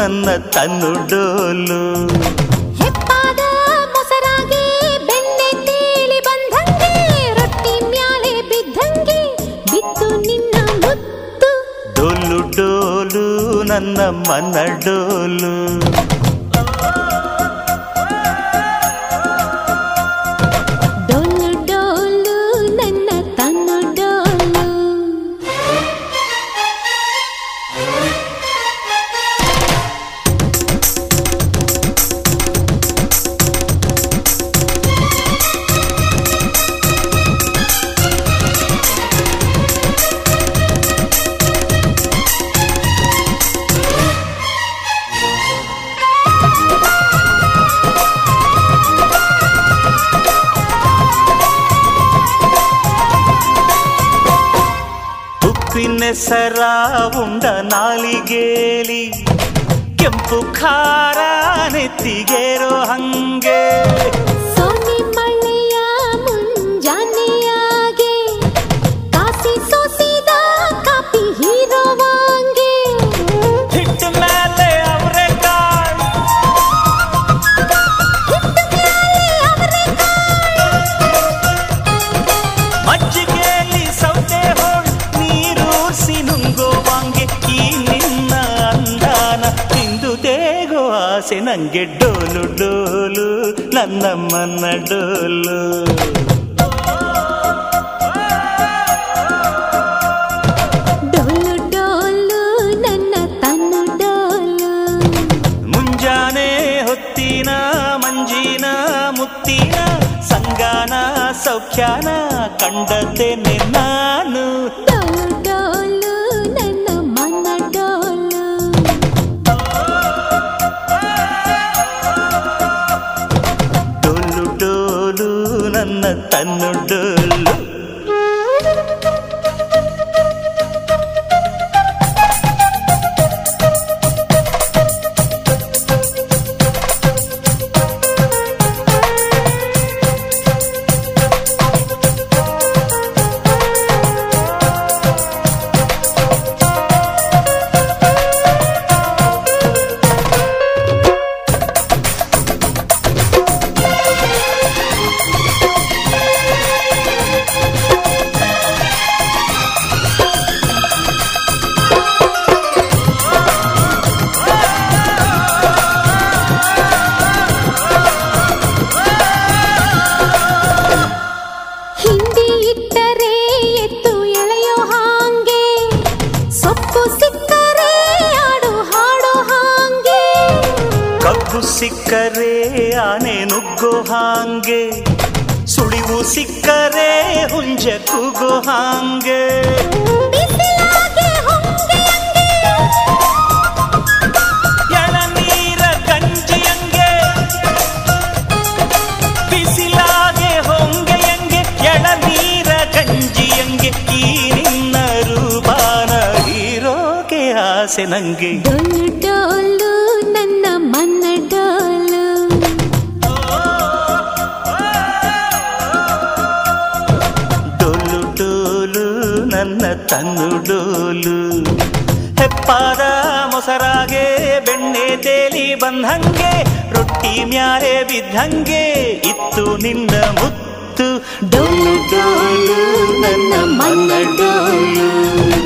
ನನ್ನ ತನ್ನು ಡೋಲು ಹೆಪ್ಪಾದ ಮೊಸರಾಗಿ ಬೆಣ್ಣೆ ತೇಲಿ ಬಂದಂಗೆ ರೊಟ್ಟಿ ಮ್ಯಾಲೆ ಬಿದ್ದಂಗೆ ಬಿತ್ತು ನಿನ್ನ ಮುತ್ತು ಡೋಲು ಡೋಲು ನನ್ನ ಮನ ಡೋಲು ಡೊಳ್ಳು ಡೊಳ್ಳು ನನ್ನ ತನ್ನು ಡೊಳ್ಳು ಉಪ್ಪಿನೆಸರ ಉಂಡ ನಾಲಿಗೇಲಿ ಕೆಂಪು ಖಾರ ನೆತ್ತಿಗೇರೋ ಹಂಗೆ ಸೋನಿ ಮಳೆಯ ಮುಂಜಾನೆಯಾಗೆ ಕಾಸಿ ಸೋಸಿದ ಕಾಪಿ ಹೀರೋವಾಂಗೆ ಹಿಟ್ಟ ಮೇಲೆ ಅವರೇ ಕಾಳು ಮಜ್ಜಿಗೆಯಲ್ಲಿ ಸೌತೆ ಹೋಳು ನೀರೂರ್ಸಿ ನುಂಗೋವಂಗೆ ಈ ನಿನ್ನ ಅಂದಾನ ತಿಂದು ತೇಗೋ ಆಸೆ ನಂಗೆ ಡೋಲು ಡೋಲು ನನ್ನ ಮನ ಡೋಲು ಡೊಳ್ಳು ಡೊಳ್ಳು ನನ್ನ ತನ್ನು ಡೊಳ್ಳು ಮುಂಜಾನೆ ಹೊತ್ತಿನ ಮಂಜಿನ ಮುತ್ತಿನ ಸಂಗಾನ ಸೌಖ್ಯಾನ ಕಂಡದ್ದೇನೆ ನಾನು ಡೊಳ್ಳು ಡೊಳ್ಳು ನನ್ನ ಮನ ಡೊಳ್ಳು ಡೋಲು ಡೋಲು ನನ್ನ ತನ್ನು ಡೋಲು ಹಿಂಡಿ ಇಟ್ಟರೆ ಎತ್ತು ಎಳೆಯೋ ಹಾಂಗೆ ಸೊಪ್ಪು ಸಿಕ್ಕರೆ ಆಡು ಹಾಡೋ ಹಾಂಗೆ ಕಬ್ಬು ಸಿಕ್ಕರೆ ಆನೆ ನುಗ್ಗೋ ಹಾಂಗೆ ಸುಳಿವು ಸಿಕ್ಕರೆ ಹುಂಜ ಕೂಗೋ ಹಾಂಗೆ ಬಿಸಿಲಾಗೆ ಹೊಂಗೆಯಂಗೆ ಎಳನೀರ ಗಂಜಿಯಂಗೆ ಬಿಸಿಲಾಗೆ ಹೊಂಗೆಯಂಗೆ ಎಳನೀರ ಗಂಜಿಯಂಗೆ ಈ ನಿನ್ನ ರೂಪಾನ ಹೀರೋಗೆ ಆಸೆ ನಂಗೆ ಡೊಳ್ಳು ಡೊಳ್ಳು ನನ್ನ ಮನ್ನ ಡೊಳ್ಳು ಡೋಲು ಡೋಲು ನನ್ನ ತನ್ನು ಡೋಲು ಹೆಪ್ಪಾದ ಮೊಸರಾಗೆ ಬೆಣ್ಣೆ ತೇಲಿ ಬಂದಂಗೆ ರೊಟ್ಟಿ ಮ್ಯಾಲೆ ಬಿದ್ದಂಗೆ ಇತ್ತು ನಿನ್ನ ಮುತ್ತು ಡೋಲು ಡೋಲು ನನ್ನ ಮನ ಡೋಲು